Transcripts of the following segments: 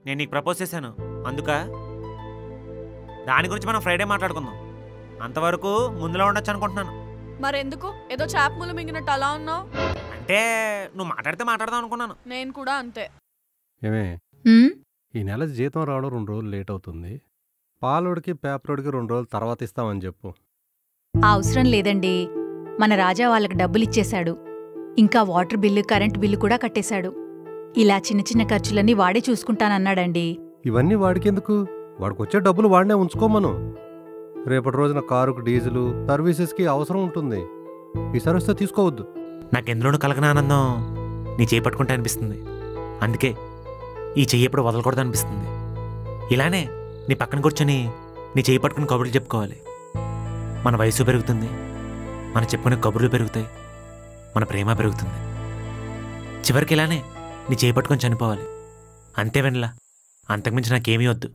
నేను నీకు ప్రపోజ్ చేశాను అందుక దాని గురించి మనం ఫ్రైడే మాట్లాడుకుందాం అంతవరకు ముందులో ఉండొచ్చు అనుకుంటున్నాను మరెందుకు ఏదో చేప ములు మింగినట్టు అలా ఉన్నావు అంటే నువ్వు మాట్లాడితే మాట్లాడదాం అనుకున్నాను నేను కూడా అంతే ఏమే ఉమ్, ఈ నెల జీతం రావడం రెండు రోజులు లేట్ అవుతుంది పాలోడికి పేపరోడికి రెండు రోజుల తర్వాత ఇస్తామని చెప్పు ఆ అవసరం లేదండి మన రాజా వాళ్ళకి డబ్బులు ఇచ్చేశాడు ఇంకా వాటర్ బిల్లు కరెంట్ బిల్లు కూడా కట్టేశాడు ఇలా చిన్న చిన్న ఖర్చులన్నీ వాడే చూసుకుంటానన్నాడండి ఇవన్నీ వాడికెందుకు వాడికి వచ్చే డబ్బులు వాడినే ఉంచుకోమను రేపటి రోజున కారుకు డీజిలు సర్వీసెస్కి అవసరం ఉంటుంది ఈసారి వస్తే తీసుకోవద్దు నాకెందులోనూ కలగన ఆనందం నీ చేయి పట్టుకుంటే అనిపిస్తుంది అందుకే ఈ చెయ్యి ఎప్పుడు వదలకూడదు అనిపిస్తుంది ఇలానే నీ పక్కన కూర్చొని నీ చేయి పట్టుకుని కబుర్లు చెప్పుకోవాలి మన వయసు పెరుగుతుంది మన చెప్పుకునే కబుర్లు పెరుగుతాయి మన ప్రేమ పెరుగుతుంది చివరికి ఇలానే నీ చేయి పట్టుకొని చనిపోవాలి అంతే వెనలా అంతకుమించి నాకేమీ వద్దు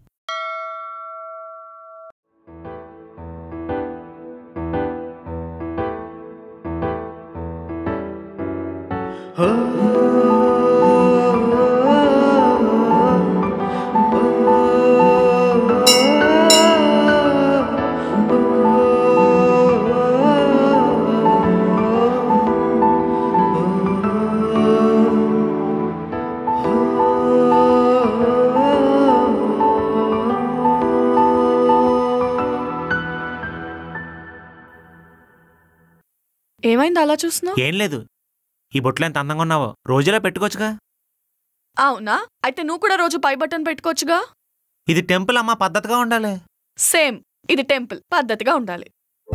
ఏమైంది అలా చూస్తున్నావు ఏం లేదు ఈ బొట్లు ఎంత అందంగా ఉన్నావో రోజులా పెట్టుకోవచ్చుగా అవునా అయితే నువ్వు కూడా రోజు పై బటన్ పెట్టుకోవచ్చుగా ఇది టెంపుల్ అమ్మ పద్ధతిగా ఉండాలి సేమ్ ఇది టెంపుల్ పద్ధతిగా ఉండాలి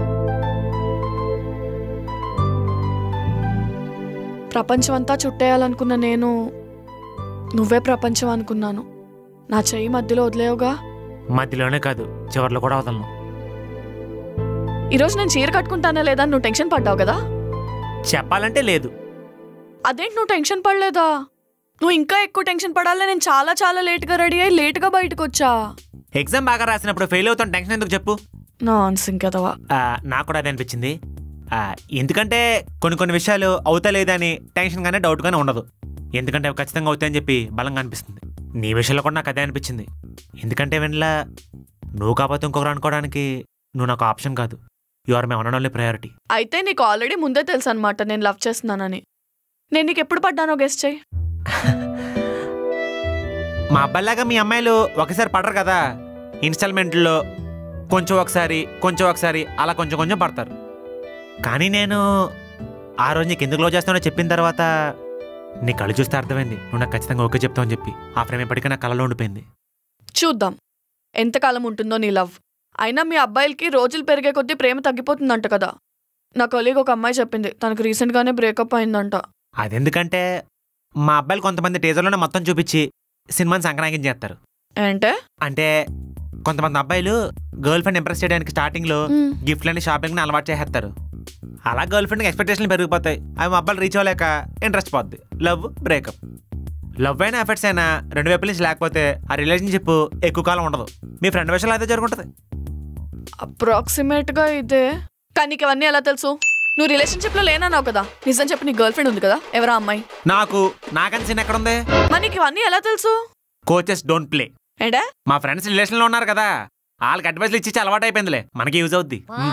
ప్రపంచం అంతా చుట్టేయాలనుకున్న నేను నువ్వే ప్రపంచం అనుకున్నాను నా చెయ్యి మధ్యలో వదిలేవుగా మధ్యలోనే కాదు చివర్లో కూడా వదలను ఈరోజు నేను చీర కట్టుకుంటానా లేదా అని నువ్వు టెన్షన్ పడ్డావు కదా చెప్పాలంటే లేదు అదేంటి నువ్వు టెన్షన్ పడలేదా నువ్వు ఇంకా ఎక్కువ టెన్షన్ పడాలి నేను చాలా చాలా లేట్గా రెడీ అయ్యి లేట్గా బయటకు వచ్చా ఎగ్జామ్ బాగా రాసినప్పుడు ఫెయిల్ అవుతాను టెన్షన్ ఎందుకు చెప్పు నాన్ సింకదవా ఆ, నాకు కూడా అదే అనిపించింది ఆ, ఎందుకంటే కొన్ని కొన్ని విషయాలు అవుతా లేదా అని టెన్షన్గానే డౌట్గానే ఉండదు ఎందుకంటే అవి ఖచ్చితంగా అవుతాయని చెప్పి బలంగా అనిపిస్తుంది నీ విషయంలో కూడా నాకు అదే అనిపించింది ఎందుకంటే వెనలా నువ్వు కాకపోతే ఇంకొకరు అనుకోవడానికి నువ్వు నాకు ఆప్షన్ కాదు you are my one and only priority అయితే నీకు ఆల్రెడీ ముందే తెలుసు అనమాట నేను లవ్ చేస్తున్నానని నేను నీకు ఎప్పుడు పడ్డానో గెస్ట్ చేయి మా అబ్బాయిలాగా మీ అమ్మాయిలు ఒకసారి పడరు కదా ఇన్స్టాల్మెంట్లో కొంచెం ఒకసారి కొంచెం ఒకసారి అలా కొంచెం కొంచెం పడతారు కానీ నేను ఆ రోజు నీకు ఎందుకు లో చేస్తానో చెప్పిన తర్వాత నీ కళ్ళు చూస్తే అర్థమైంది నువ్వు నాకు ఖచ్చితంగా ఓకే చెప్తావని చెప్పి ఆ ఫ్రేమ్ ఇప్పటికీ నా కళ్ళలో ఉండిపోయింది చూద్దాం ఎంతకాలం ఉంటుందో నీ లవ్ అయినా మీ అబ్బాయిలకి రోజులు పెరిగే కొద్దీ ప్రేమ తగ్గిపోతుందంట కదా నా కొలీగ్ ఒక అమ్మాయి చెప్పింది తనకు రీసెంట్గానే బ్రేకప్ అయిందంట అదెందుకంటే మా అబ్బాయిలు కొంతమంది టీజర్లోనే మొత్తం చూపించి సినిమాని సంక్రాంతి చేస్తారు ఏంటే అంటే కొంతమంది అబ్బాయిలు గర్ల్ ఫ్రెండ్ ఇంప్రెస్ చేయడానికి స్టార్టింగ్లో గిఫ్ట్లని షాపింగ్ని అలవాటు చేసేస్తారు అలా గర్ల్ ఫ్రెండ్కి ఎక్స్పెక్టేషన్లు పెరిగిపోతాయి అవి మా అబ్బాయిలు రీచ్ అవ్వలేక ఇంట్రెస్ట్ పోద్ది లవ్ బ్రేకప్ లవ్ అయినా ఎఫర్ట్స్ అయినా రెండు వైపుల నుంచి లేకపోతే ఆ రిలేషన్షిప్ ఎక్కువ కాలం ఉండదు మీ ఫ్రెండ్ విషయంలో అయితే జరుగుంటుంది అప్రాక్సిమేట్ గా ఇదే కానీ నీకు ఇవన్నీ ఎలా తెలుసు నువ్వు రిలేషన్షిప్ లో లేనన్నావు కదా నిజం చెప్పి నీ గర్ల్ ఫ్రెండ్ ఉంది కదా ఎవరా అమ్మాయి నాకు నాకని సీన్ ఎక్కడ ఉంది మరి నీకు ఇవన్నీ ఎలా తెలుసు కోచెస్ డోంట్ ప్లే ఏంటే మా ఫ్రెండ్స్ రిలేషన్లో ఉన్నారు కదా వాళ్ళకి అడ్వైస్లు ఇచ్చి అలవాటు అయిపోయిందిలే మనకి యూజ్ అవుద్ది మ్.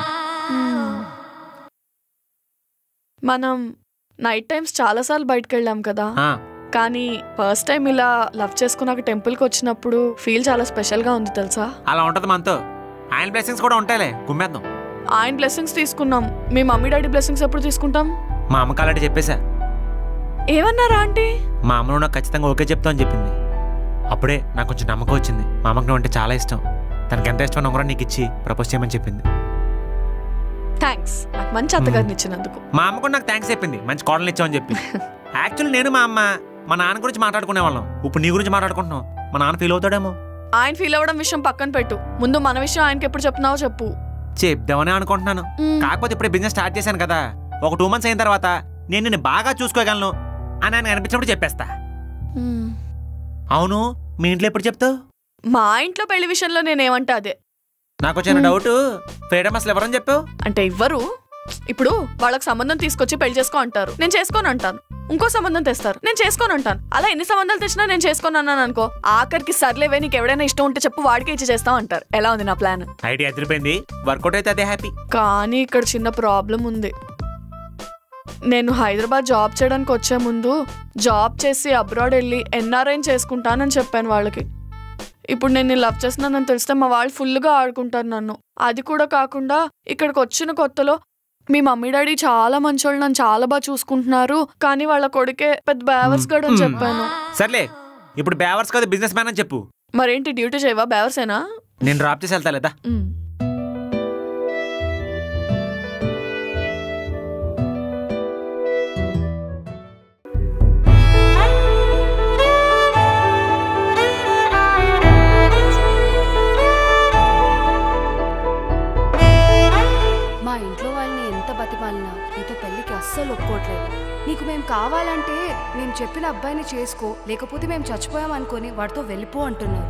మనం నైట్ టైమ్స్ చాలాసార్లు బయటకు వెళ్ళాం కదా ఆ, కానీ ఫస్ట్ టైం ఇలా లవ్ చేసుకున్నాక టెంపుల్కి వచ్చినప్పుడు ఫీల్ చాలా స్పెషల్గా ఉంది తెలుసా అలా ఉంటుంది మనతో ఆయన బ్లెస్సింగ్స్ కూడా ఉంటాయిలే గుమ్మేద్దాం ఆయన బ్లెస్సింగ్స్ తీసుకున్నాం మీ మమ్మీ డాడీ బ్లెస్సింగ్స్ ఎప్పుడు తీసుకుంటాం మా అమ్మకి అలాంటి చెప్పేశా ఏమన్నారా ఆంటీ మా అమ్మ నువ్వు నాకు ఖచ్చితంగా ఓకే చెప్తా అని చెప్పింది అప్పుడే నాకు కొంచెం నమ్మకం వచ్చింది మా అమ్మకి నువ్వు అంటే చాలా ఇష్టం తనకి ఎంత ఇష్టం కూడా నీకు ఇచ్చి ప్రపోజ్ చేయమని చెప్పింది థ్యాంక్స్ నాకు మంచి అత్తగారిని ఇచ్చినందుకు మా అమ్మ కూడా నాకు థ్యాంక్స్ చెప్పింది మంచి కోడలు ఇచ్చావని చెప్పి యాక్చువల్లీ నేను మా అమ్మ మా నాన్న గురించి మాట్లాడుకునే వాళ్ళం ఇప్పుడు నీ గురించి మాట్లాడుకుంటున్నాం మా నాన్న ఫీల్ అవుతాడేమో ఆయన ఫీల్ అవ్వడం విషయం పక్కన పెట్టు ముందు మన విషయం ఆయనకి ఎప్పుడు చెప్తున్నావో చెప్పు చెప్దామని అనుకుంటున్నాను మ్మ్. కాకపోతే ఇప్పుడే బిజినెస్ స్టార్ట్ చేశాను కదా ఒక టూ మంత్స్ అయిన తర్వాత నేను నిన్ను బాగా చూసుకోగలను అని ఆయన అనిపించినప్పుడు చెప్పేస్తా మ్మ్. అవును మీ ఇంట్లో ఎప్పుడు చెప్తావు మా ఇంట్లో పెళ్లి విషయంలో నేనేమంటే అదే నాకు వచ్చిన మ్మ్. డౌట్ ఫ్రీడమ్ అసలు ఎవరని చెప్పావు అంటే ఇవ్వరు ఇప్పుడు వాళ్ళకి సంబంధం తీసుకొచ్చి పెళ్లి చేసుకో అంటారు నేను చేసుకోను అంటాను ఇంకో సంబంధం తెస్తారు నేను చేసుకోను అంటాను అలా ఎన్ని సంబంధాలు తెచ్చినా నేను చేసుకోను అన్నాను అనుకో ఆఖరికి సర్లేవే నీకు ఎవడైనా ఇష్టం ఉంటే చెప్పు వాడికి ఇచ్చి చేస్తాం అంటారు ఎలా ఉంది నా ప్లాన్ ఐడియా ఎదిరిపోయింది వర్కౌట్ అయితే అదే హ్యాపీ కానీ ఇక్కడ చిన్న ప్రాబ్లం ఉంది నేను హైదరాబాద్ జాబ్ చేయడానికి వచ్చే ముందు జాబ్ చేసి అబ్రాడ్ వెళ్ళి ఎన్ఆర్ఐని చేసుకుంటానని చెప్పాను వాళ్ళకి ఇప్పుడు నేను నీ లవ్ చేస్తున్నానని తెలిస్తే మా వాళ్ళు ఫుల్గా ఆడుకుంటారు నన్ను అది కూడా కాకుండా ఇక్కడికి వచ్చిన కొత్తలో మీ మమ్మీ డాడీ చాలా మంచోళ్ళు నన్ను చాలా బాగా చూసుకుంటున్నారు కానీ వాళ్ళ కొడుకే పెద్ద బేవర్స్ గడు అని చెప్పాను సర్లే ఇప్పుడు బేవర్స్ కాదు బిజినెస్ మ్యాన్ అని చెప్పు మరేంటి డ్యూటీ చేయవా బేవర్సేనా నేను డ్రాప్ చేసి వెళ్తా లేదా ఉమ్. మా ఇంట్లో వాళ్ళని ఎంత బతిమాలినా నీతో పెళ్ళికి అస్సలు ఒప్పుకోవట్లేదు నీకు మేము కావాలంటే మేము చెప్పిన అబ్బాయిని చేసుకో లేకపోతే మేము చచ్చిపోయాం అనుకొని వాడితో వెళ్ళిపో అంటున్నారు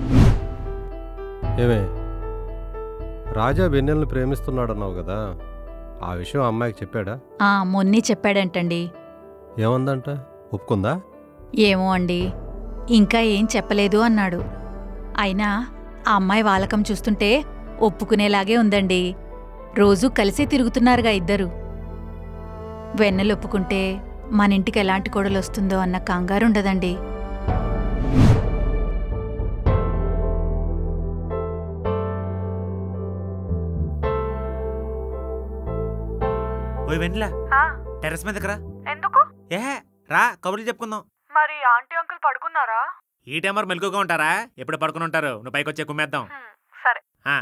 ఏమే రాజా వెన్నెల్ని ప్రేమిస్తున్నాడన్నావు కదా ఆ విషయం అమ్మాయికి చెప్పాడా ఆ మొన్నే చెప్పాడంటండి ఏముందంట ఒప్పుకుందా ఏమో అండి ఇంకా ఏం చెప్పలేదు అన్నాడు అయినా ఆ అమ్మాయి వాలకం చూస్తుంటే ఒప్పుకునేలాగే ఉందండి రోజూ కలిసే తిరుగుతున్నారుగా ఇద్దరు వెన్నెలు ఒప్పుకుంటే మన ఇంటికి ఎలాంటి కోడలు వస్తుందో అన్న కంగారు ఉండదండి ఓయ్ వెన్నెలా టెర్రస్ మీదకి రా ఎందుకు ఏ రా కబుర్లు చెప్పుకుందాం మరి ఆంటీ అంకుల్ పడుకున్నారా ఈ టైమర్ మెలకుగా ఉంటారా ఎప్పుడు పడుకుని ఉంటారు నువ్వు పైకి వచ్చే కుమ్మేద్దాం సరే ఆ.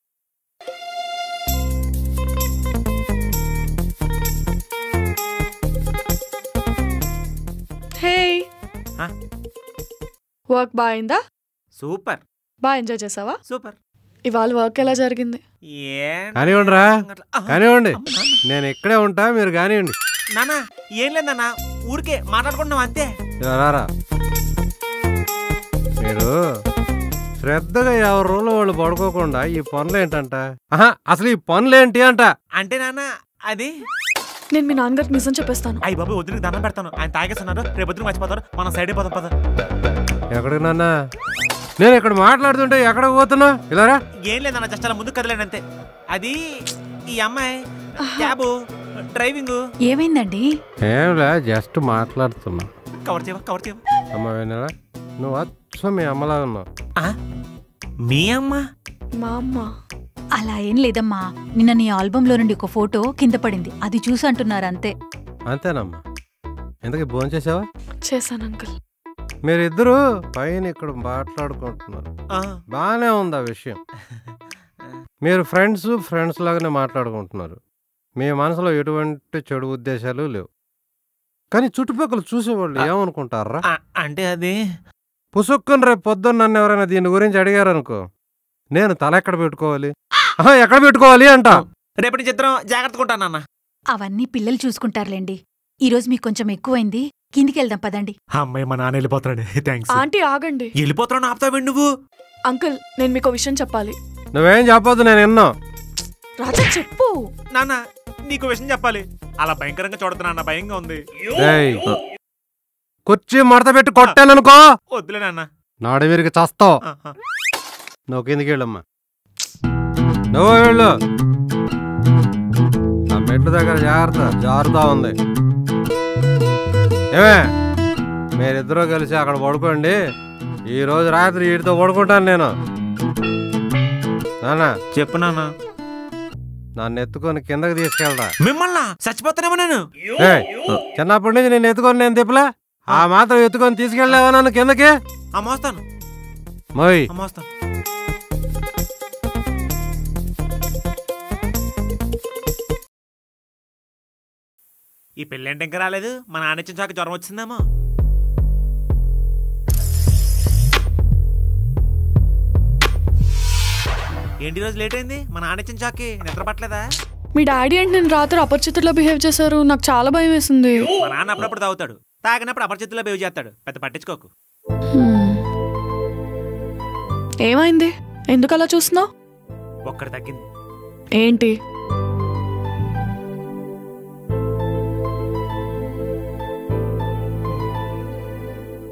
హే ఆ? వర్క్ బాగుందా సూపర్ బాగా ఎంజాయ్ చేసావా సూపర్ ఇవాళ వర్క్ ఎలా జరిగింది ఏం కానివ్వండి రా ఆ, కానివ్వండి అమ్మ, నాన్న. నేను ఇక్కడే ఉంటా మీరు కానివ్వండి నాన్న ఏం లేదన్న ఊరికే మాట్లాడుకుంటున్నాం అంతే ఇలా రారా మీరు శ్రద్ధగా ఎవరి రోజులు వాళ్ళు పడుకోకుండా ఈ పనులు ఏంటంట ఆహా అసలు ఈ పనులు ఏంటి అంట అంటే నాన్న అది నేను మీ నాన్నగారికి నిజం చెప్పేస్తాను అయ్యి బాబు వద్దు నీకు దండం పెడతాను ఆయన తాగేస్తున్నారు రేపు వద్దు మర్చిపోతారు మనం సైడ్ అయిపోతాం పద ఎక్కడికి నాన్న నేను ఇక్కడ మాట్లాడుతుంటే ఎక్కడికి పోతున్నా ఇలా రా ఏం లేదన్న జస్ట్ అలా ముందుకు కదలేను అంతే అది ఈ అమ్మాయి క్యాబు డ్రైవింగ్ ఏమైందండి ఏంలే జస్ట్ మాట్లాడుతున్నా కవర్ చేయవా కవర్ చేయవా అమ్మ వినరా నువ్వు అచ్చం మీ అమ్మలా ఉన్నావు ఆ? మీ అమ్మ మా అమ్మ అలా ఏం లేదమ్మా నిన్న నీ ఆల్బంలో నుండి ఒక ఫోటో కింద పడింది అది చూసి అంటున్నారు అంతే అంతేనమ్మా ఇంతకీ భోజనం చేసావా చేశాను అంకుల్ మీరిద్దరూ పైన ఇక్కడ మాట్లాడుకుంటున్నారు ఆ. బాగానే ఉంది ఆ విషయం మీరు ఫ్రెండ్స్ ఫ్రెండ్స్ లాగానే మాట్లాడుకుంటున్నారు మీ మనసులో ఎటువంటి చెడు ఉద్దేశాలు లేవు కానీ చుట్టుపక్కల చూసేవాళ్ళు ఏమనుకుంటారా ఆ, అంటే అది పుసుక్కుని రేపు పొద్దున్న నన్ను ఎవరైనా దీని గురించి అడిగారనుకో నేను తల ఎక్కడ పెట్టుకోవాలి ఆహా, ఎక్కడ పెట్టుకోవాలి అంట రేపటి చిత్రం జాగ్రత్తగా ఉంటాను నాన్న అవన్నీ పిల్లలు చూసుకుంటారులేండి ఈరోజు మీకు కొంచెం ఎక్కువైంది కిందికి వెళ్దాం పదండి అమ్మాయి మా నాన్న వెళ్ళిపోతున్నాడు థ్యాంక్స్ ఆంటీ ఆగండి వెళ్ళిపోతున్నాను ఆపుతావు నువ్వు అంకుల్ నేను మీకు విషయం చెప్పాలి నువ్వేం చెప్పొద్దు నేను విన్నా రాజా చెప్పు నాన్న నీకు విషయం చెప్పాలి అలా భయంకరంగా చూడుతున్నా అన్న భయంగా ఉంది ఏయ్, కుర్చీ మడత పెట్టి కొట్టాననుకో వద్దులే నాన్న నాడు వీరికి చస్తావు ఆ, ఆ. నువ్వు కిందికి వెళ్ళమ్మా నువ్వు వెళ్ళు ఆ మెట్ల దగ్గర జాగ్రత్త జారుతా ఉంది ఏమే మీరిద్దరూ కలిసి అక్కడ పడుకోండి ఈ రోజు రాత్రి వీటితో పడుకుంటాను నేను నాన్న చెప్పు నాన్న నన్ను ఎత్తుకొని కిందకి తీసుకెళ్ళరా మిమ్మల్ని చచ్చిపోతానేమో నేను ఏయ్, చిన్నప్పటి నుంచి నేను ఎత్తుకొని నేను తిప్పలా ఆ మాత్రం ఎత్తుకొని తీసుకెళ్ళావా నన్ను కిందకి అమ్మోస్తాను మోయ్ అమ్మోస్తాను ఈ పెళ్ళేంటి ఇంకా రాలేదు మా నాన్న ఇచ్చిన చాక జ్వరం వచ్చిందేమో ఏంటి ఈ రోజు లేట్ అయింది మా నాన్న ఇచ్చిన చాకి నిద్ర పట్టలేదా మీ డాడీ అంటే నేను రాత్రి అపరిచితుల్లో బిహేవ్ చేశారు నాకు చాలా భయం వేసింది మా నాన్న అప్పుడప్పుడు తాగుతాడు తాగినప్పుడు అపరిచితుల్లో బిహేవ్ చేస్తాడు పెద్ద పట్టించుకోకు హ్మ్. ఏమైంది ఎందుకు అలా చూస్తున్నావు ఒక్కటి తగ్గింది ఏంటి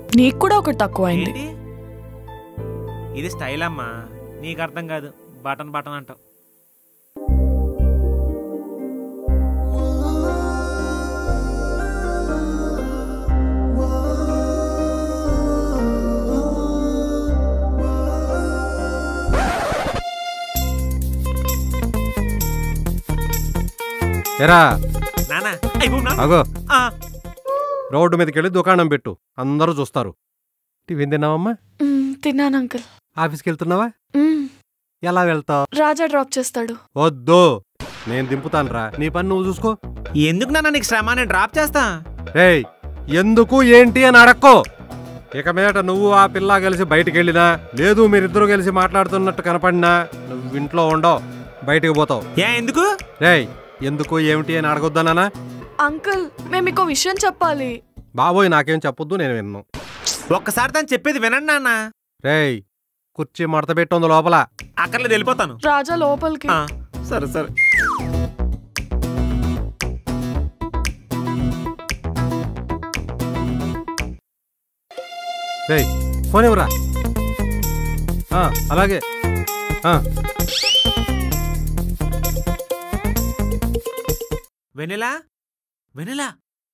నీకు కూడా ఒకటి తక్కువైంది ఏంటి ఇది స్టైల్ అమ్మా నీకు అర్థం కాదు బటన్ బటన్ అంటావు ఎరా నానా అయిపో నాన్న. అగో ఆ, రోడ్డు మీదకి వెళ్ళి దుకాణం పెట్టు అందరూ చూస్తారు టిఫిన్ తిన్నావమ్మా మ్మ్, తిన్నాను అంకుల్ ఆఫీస్కి వెళ్తున్నావా మ్మ్, ఎలా వెళ్తావు రాజా డ్రాప్ చేస్తాడు వద్దు నేను దింపుతాను రా నీ పని నువ్వు చూసుకో ఎందుకు నాన్న నీకు శ్రమ నేను డ్రాప్ చేస్తా రేయ్ ఎందుకు ఏంటి అని అడక్కో ఇక మీదట నువ్వు ఆ పిల్ల కలిసి బయటికి వెళ్ళినా లేదు మీరిద్దరూ కలిసి మాట్లాడుతున్నట్టు కనపడినా నువ్వు ఇంట్లో ఉండవు బయటికి పోతావు ఏ ఎందుకు రేయ్ ఎందుకు ఏమిటి అని అడగొద్దనా అంకుల్ మేము మీకు విషయం చెప్పాలి బాబోయ్ నాకేం చెప్పొద్దు నేను విన్ను ఒక్కసారి తను చెప్పేది వినండి నాన్న రేయ్ కుర్చీ మడత పెట్టుంది లోపల అక్కర్లేదు వెళ్ళిపోతాను రాజా లోపలికి ఆ, సరే సరే రేయ్ ఫోన్ ఇవ్వరా ఆ, అలాగే ఆ, వెనిలా వెనిలా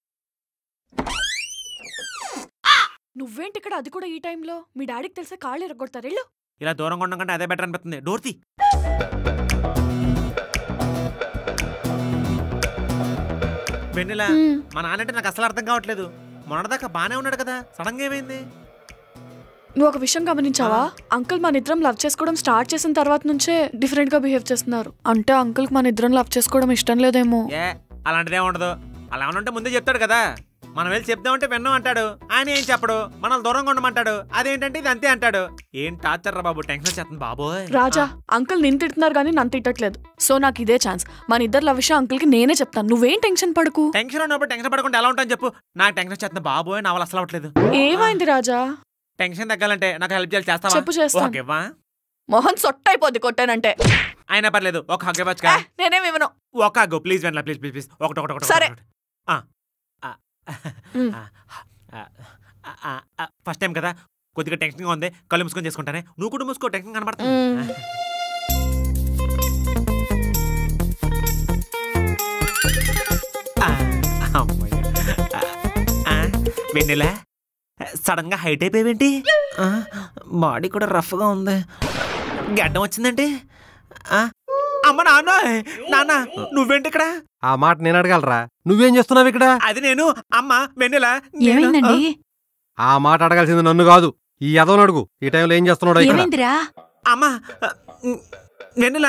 నువ్వేంటి ఇక్కడ అది కూడా ఈ టైంలో మీ డాడీకి తెలిసే కాళ్ళు ఎరగొడతారు వెళ్ళు ఇలా దూరంగా ఉండడం కంటే అదే బెటర్ అనిపిస్తుంది డోర్తి వెన్నెలా మ్మ్. మా నాన్నంటే నాకు అసలు అర్థం కావట్లేదు మొన్నటిదాకా బానే ఉన్నాడు కదా సడన్ గా ఏమైంది నువ్వు ఒక విషయం గమనించావా అంకుల్ మన ఇద్దరం లవ్ చేసుకోవడం స్టార్ట్ చేసిన తర్వాత నుంచే డిఫరెంట్ గా బిహేవ్ చేస్తున్నారు అంటే అంకుల్ మన ఇద్దరం లవ్ చేసుకోవడం ఇష్టం లేదేమో ఏ అలాంటిదే ఉండదు అలా ఏమన్నా ఉంటే ముందే చెప్తాడు కదా మనం వెళ్ళి చెప్దామంటే విన్నాం అంటాడు ఆయన ఏం చెప్పడు మనల్ని దూరంగా ఉండమంటాడు అదేంటంటే ఇది అంతే అంటాడు ఏం టార్చర్ రా బాబు టెన్షన్ వచ్చేస్తుంది బాబోయ్ రాజా అంకుల్ నిన్ను తిడుతున్నారు కానీ నన్ను తిట్టట్లేదు సో నాకు ఇదే ఛాన్స్ మన ఇద్దరు లవ్ విషయం అంకుల్ కి నేనే చెప్తాను నువ్వేం టెన్షన్ పడకు టెన్షన్ ఉన్నప్పుడు టెన్షన్ పడకుండా ఎలా ఉంటాను చెప్పు నాకు టెన్షన్ వచ్చేస్తుంది బాబోయ్ నా వల్ల అసలు అవ్వట్లేదు ఏమైంది రాజా టెన్షన్ తగ్గాలంటే నాకు హెల్ప్ చేయాలి చేస్తావా చెప్పు చేస్తాను ఓకేవా మొహన్ సొట్టయిపోద్ది కొట్టానంటే అయినా పర్లేదు ఒక హగ్ ఏ, ఇవ్వచ్చుగా నేనేం ఇవ్వను ఒక హగ్ ప్లీజ్ వెనలా ప్లీజ్ ప్లీజ్ ప్లీజ్ ఒకటి ఒకటి ఒకటి సరే. ఒకటి. ఆ, ఆ, మ్. ఆ, ఆ, ఆ, ఫస్ట్ టైం కదా కొద్దిగా టెన్షన్గా ఉంది కళ్ళు మూసుకొని చేసుకుంటానే నువ్వు కూడా మూసుకో టెన్షన్ కనబడుతుంది మ్. ఆ, అమ్మయ్య. ఆ, ఆ, వెన్నెలా సడన్ గా హైట్ అయిపోయావేంటి ఆ, బాడీ కూడా రఫ్ గా ఉంది గడ్డం వచ్చిందంటే ఆ, అమ్మ నాన్న నాన్న నువ్వేంటి ఇక్కడ ఆ మాట నేను అడగలరా నువ్వేం చేస్తున్నావు ఇక్కడ అది నేను అమ్మ వెన్నెల నేను- ఏమైందండి ఆ మాట అడగాల్సింది నన్ను కాదు ఈ యదవని అడుగు ఈ టైంలో ఏం చేస్తున్నాడు ఇక్కడ ఏమైందిరా అమ్మ వెన్నెల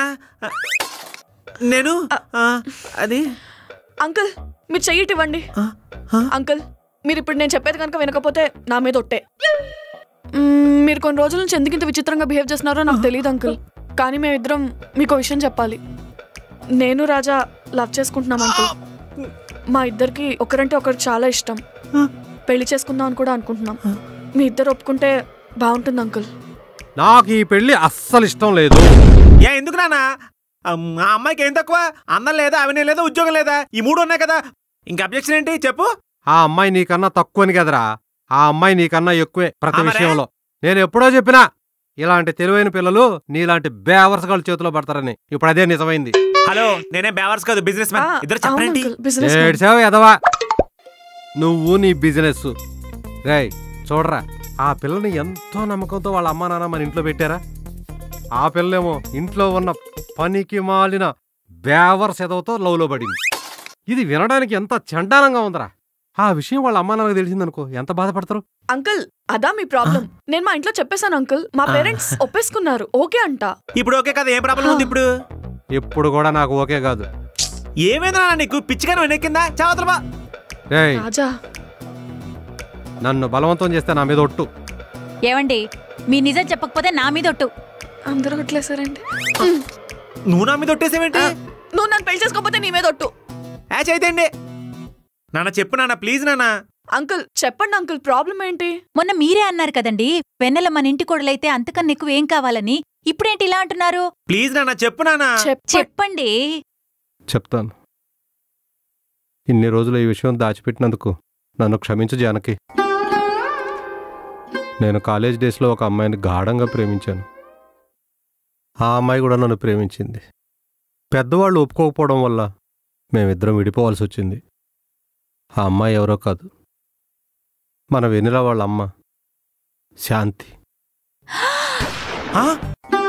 నేను ఆ, అది అంకుల్ మీరు చెయ్యిటి ఇవ్వండి ఆ, ఆ, అంకుల్ మీరు ఇప్పుడు నేను చెప్పేది కనుక వినకపోతే నా మీద ఒట్టే మ్మ్, మీరు కొన్ని రోజుల నుంచి ఎందుకు ఇంత విచిత్రంగా బిహేవ్ చేస్తున్నారో నాకు తెలియదు అంకుల్ కానీ మేమిద్దరం మీకు విషయం చెప్పాలి నేను రాజా లవ్ చేసుకుంటున్నాం అంకుల్ మా ఇద్దరికి ఒకరంటే ఒకరు చాలా ఇష్టం పెళ్లి చేసుకుందాం అని కూడా అనుకుంటున్నాం మీ ఇద్దరు ఒప్పుకుంటే బాగుంటుంది అంకుల్ నాకు ఈ పెళ్లి అస్సలు ఇష్టం లేదు ఏ ఎందుకు నాన్న అమ్, ఆ అమ్మాయికి ఏం తక్కువ అందం లేదా అవినయం లేదా ఉద్యోగం లేదా ఈ మూడు ఉన్నాయి కదా ఇంకా అబ్జెక్షన్ ఏంటి చెప్పు ఆ అమ్మాయి నీకన్నా తక్కువని కదరా ఆ అమ్మాయి నీకన్నా ఎక్కువే ప్రతి ఆ మరే? విషయంలో నేను ఎప్పుడో చెప్పినా ఇలాంటి తెలివైన పిల్లలు నీలాంటి బేవర్సగాళ్ళ చేతిలో పడతారని ఇప్పుడు అదే నిజమైంది హలో నేనే బేవర్స్ కాదు బిజినెస్ మ్యాన్ ఇద్దరు చెప్పండి బిజినెస్ ఏడ్చావు ఎదవా నువ్వు నీ బిజినెస్ రేయ్ చూడరా ఆ పిల్లని ఎంతో నమ్మకంతో వాళ్ళ అమ్మా నాన్న మన ఇంట్లో పెట్టారా ఆ పిల్లేమో ఇంట్లో ఉన్న పనికి మాలిన బేవర్ సెదవుతో లవ్లో పడింది ఇది వినడానికి ఎంత చండాలంగా ఉందరా ఆ విషయం వాళ్ళ అమ్మా నాన్నకు తెలిసిందనుకో ఎంత బాధపడతారు అంకుల్ అదా మీ ప్రాబ్లం నేను మా ఇంట్లో చెప్పేశాను అంకుల్ మా ఆ. పేరెంట్స్ ఒప్పేసుకున్నారు ఓకే అంట ఇప్పుడు ఓకే కదా ఏం ప్రాబ్లం ఉంది ఇప్పుడు ఎప్పుడు కూడా నాకు ఓకే కాదు ఏమైందా నాన్న నీకు పిచ్చిగా వెనక్కిందా చావతల బా రేయ్ రాజా నన్ను బలవంతం చేస్తే నా మీద ఒట్టు ఏవండి మీ నిజం చెప్పకపోతే నా మీద ఒట్టు అందరూ కొట్లేసారండి నువ్వు నా మీద ఒట్టేసేవేంటి నువ్వు నన్ను పెళ్లి చేసుకోకపోతే నీ మీద ఒట్టు ఏ చైతండి నాన్న చెప్పు నాన్న ప్లీజ్ నాన్న అంకుల్ చెప్పండి అంకుల్ ప్రాబ్లం ఏంటి మొన్న మీరే అన్నారు కదండి వెన్నెల మన ఇంటి కొడలైతే అంతకన్నా ఎక్కువ ఏం కావాలని ఇప్పుడేంటి ఇలా అంటున్నారు ప్లీజ్ నాన్న చెప్పు నాన్న చెప్ప చెప్పండి చెప్తాను ఇన్ని రోజులు ఈ విషయం దాచిపెట్టినందుకు నన్ను క్షమించు జానకి నేను కాలేజ్ డేస్లో ఒక అమ్మాయిని గాఢంగా ప్రేమించాను ఆ అమ్మాయి కూడా నన్ను ప్రేమించింది పెద్దవాళ్ళు ఒప్పుకోకపోవడం వల్ల మేమిద్దరం విడిపోవాల్సి వచ్చింది ఆ అమ్మాయి ఎవరో కాదు మన వెనిలా వాళ్ళ అమ్మ శాంతి ఆ?